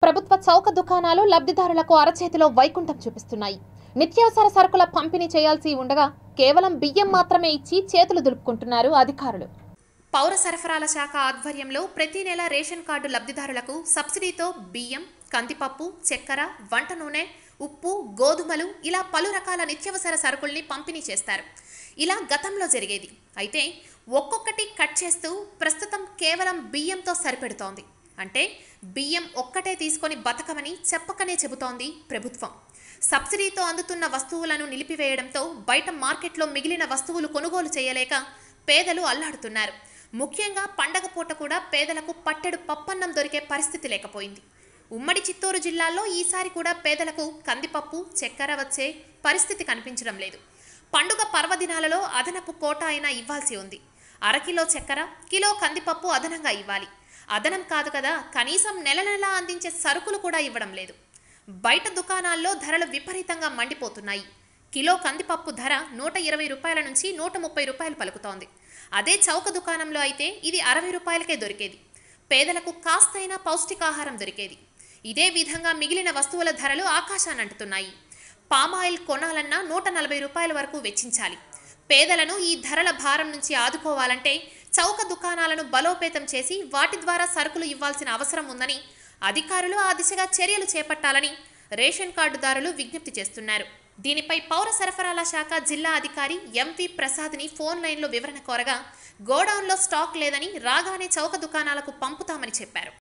ప్రభుత్వ చౌక దుకాణాలు లబ్ధిదారులకు అరచేతిలో వైకుంఠం చూపిస్తున్నాయి నిత్యావసర సరుకుల పంపిణీ చేయాల్సి ఉండగా కేవలం బియ్యం మాత్రమే ఇచ్చి చేతులు దులుపుకుంటున్నారు అధికారులు పౌర సరఫరాల శాఖ ఆధ్వర్యంలో ప్రతి నెల రేషన్ కార్డు లబ్ధిదారులకు సబ్సిడీతో బియ్యం కందిపప్పు చక్కెర వంట నూనె ఉప్పు గోధుమలు ఇలా పలు రకాల నిత్యావసర సరుకుల్ని పంపిణీ చేస్తారు ఇలా గతంలో జరిగేది అయితే ఒక్కొక్కటి కట్ చేస్తూ ప్రస్తుతం కేవలం బియ్యంతో సరిపెడుతోంది అంటే బియ్యం ఒక్కటే తీసుకొని బతకమని చెప్పకనే చెబుతోంది ప్రభుత్వం సబ్సిడీతో అందుతున్న వస్తువులను నిలిపివేయడంతో బయట మార్కెట్లో మిగిలిన వస్తువులు కొనుగోలు చేయలేక పేదలు అల్లాడుతున్నారు ముఖ్యంగా పండగ పూట కూడా పేదలకు పట్టెడు పప్పన్నం దొరికే పరిస్థితి లేకపోయింది ఉమ్మడి చిత్తూరు జిల్లాలో ఈసారి కూడా పేదలకు కందిపప్పు చక్కెర వచ్చే పరిస్థితి కనిపించడం లేదు పండుగ పర్వదినాలలో అదనపు కోట అయినా ఇవ్వాల్సి ఉంది అరకిలో చక్కెర కిలో కందిపప్పు అదనంగా ఇవ్వాలి అదనం కాదు కదా కనీసం నెల నెలా అందించే సరుకులు కూడా ఇవ్వడం లేదు బయట దుకాణాల్లో ధరలు విపరీతంగా మండిపోతున్నాయి కిలో కందిపప్పు ధర నూట ఇరవై రూపాయల నుంచి నూట ముప్పై రూపాయలు పలుకుతోంది అదే చౌక దుకాణంలో అయితే ఇది అరవై రూపాయలకే దొరికేది పేదలకు కాస్తైనా పౌష్టికాహారం దొరికేది ఇదే విధంగా మిగిలిన వస్తువుల ధరలు ఆకాశానంటుతున్నాయి పామాయిల్ కొనాలన్నా నూట నలభై రూపాయల వరకు వెచ్చించాలి పేదలను ఈ ధరల భారం నుంచి ఆదుకోవాలంటే చౌక దుకాణాలను బలోపేతం చేసి వాటి ద్వారా సరుకులు ఇవ్వాల్సిన అవసరం ఉందని అధికారులు ఆ దిశగా చర్యలు చేపట్టాలని రేషన్ కార్డుదారులు విజ్ఞప్తి చేస్తున్నారు దీనిపై పౌర సరఫరాల శాఖ జిల్లా అధికారి ఎంవి ప్రసాద్ని ఫోన్ లైన్లో వివరణ కోరగా గోడౌన్లో స్టాక్ లేదని రాగానే చౌక దుకాణాలకు పంపుతామని చెప్పారు